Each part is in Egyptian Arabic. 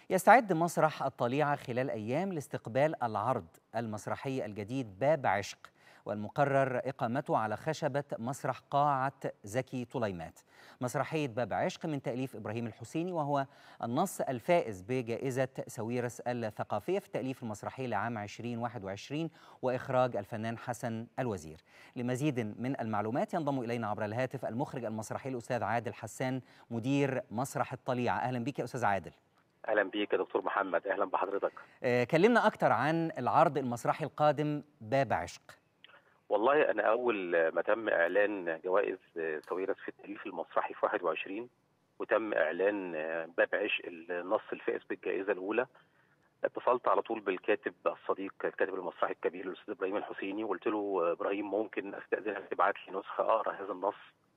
يستعد مسرح الطليعة خلال أيام لاستقبال العرض المسرحي الجديد باب عشق والمقرر إقامته على خشبة مسرح قاعة زكي طليمات مسرحية باب عشق من تأليف إبراهيم الحسيني وهو النص الفائز بجائزة سويرس الثقافية في التأليف المسرحي لعام 2021 وإخراج الفنان حسن الوزير لمزيد من المعلومات ينضم إلينا عبر الهاتف المخرج المسرحي الأستاذ عادل حسان مدير مسرح الطليعة أهلا بك يا أستاذ عادل اهلا بيك يا دكتور محمد اهلا بحضرتك آه، كلمنا اكتر عن العرض المسرحي القادم باب عشق والله انا اول ما تم اعلان جوائز سويرس في التاليف المسرحي في 21 وتم اعلان باب عشق النص الفائز بالجائزه الاولى اتصلت على طول بالكاتب الصديق الكاتب المسرحي الكبير الاستاذ ابراهيم الحسيني وقلت له ابراهيم ممكن استاذنك تبعت لي نسخه اقرا هذا النص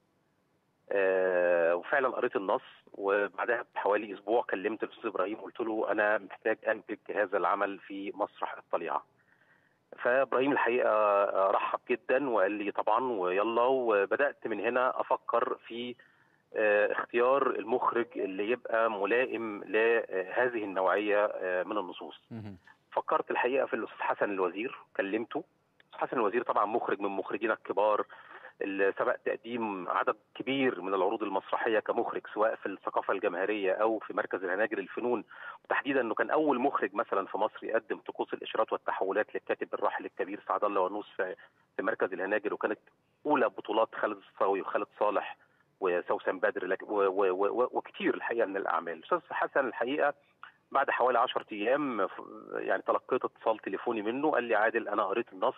آه وفعلا قريت النص وبعدها بحوالي اسبوع كلمت الاستاذ ابراهيم وقلت له انا محتاج انتج هذا العمل في مسرح الطليعه. فابراهيم الحقيقه رحب جدا وقال لي طبعا ويلا وبدات من هنا افكر في آه اختيار المخرج اللي يبقى ملائم لهذه النوعيه آه من النصوص. فكرت الحقيقه في الاستاذ حسن الوزير كلمته حسن الوزير طبعا مخرج من مخرجينا الكبار اللي سبق تقديم عدد كبير من العروض المسرحيه كمخرج سواء في الثقافه الجماهيريه او في مركز الهناجر للفنون وتحديدا انه كان اول مخرج مثلا في مصر يقدم طقوس الاشارات والتحولات للكاتب الراحل الكبير سعد الله ونوس في, في مركز الهناجر وكانت اولى بطولات خالد الصاوي وخالد صالح وسوسن بدر وكتير الحقيقه من الاعمال الاستاذ حسن الحقيقه بعد حوالي 10 ايام يعني تلقيت اتصال تليفوني منه قال لي عادل انا قريت النص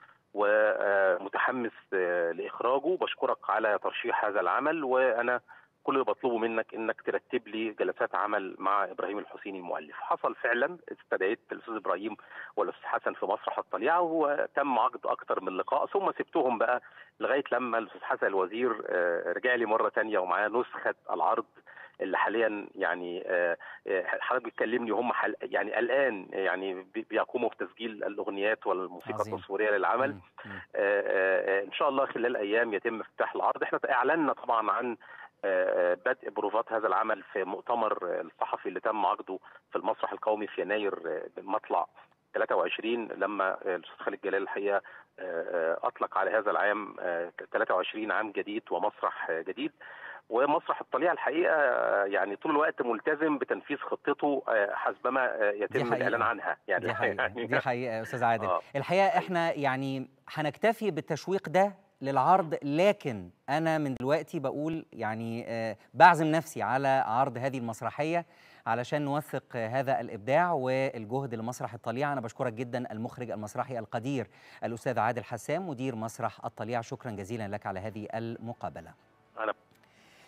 ومتحمس لاخراجه بشكرك على ترشيح هذا العمل وانا كل اللي بطلبه منك انك ترتب لي جلسات عمل مع ابراهيم الحسيني المؤلف حصل فعلا استدعيت الاستاذ ابراهيم والاستاذ حسن في مسرح الطليعه وتم عقد اكثر من لقاء ثم سبتهم بقى لغايه لما الاستاذ حسن الوزير رجع لي مره ثانيه ومعاه نسخه العرض اللي حاليا يعني حضرتك بتكلمني هم يعني الان يعني بيقوموا بتسجيل الاغنيات والموسيقى التصويريه للعمل مم. مم. ان شاء الله خلال ايام يتم افتتاح العرض احنا اعلنا طبعا عن بدء بروفات هذا العمل في مؤتمر الصحفي اللي تم عقده في المسرح القومي في يناير مطلع 23 لما الاستاذ خالد جلال الحقيقه اطلق على هذا العام 23 عام جديد ومسرح جديد ومسرح الطليعه الحقيقه يعني طول الوقت ملتزم بتنفيذ خطته حسبما يتم الاعلان عنها يعني دي حقيقه يعني دي حقيقه يا استاذ عادل آه. الحقيقه احنا يعني هنكتفي بالتشويق ده للعرض لكن انا من دلوقتي بقول يعني بعزم نفسي على عرض هذه المسرحيه علشان نوثق هذا الابداع والجهد لمسرح الطليعه انا بشكرك جدا المخرج المسرحي القدير الاستاذ عادل حسام مدير مسرح الطليعه شكرا جزيلا لك على هذه المقابله انا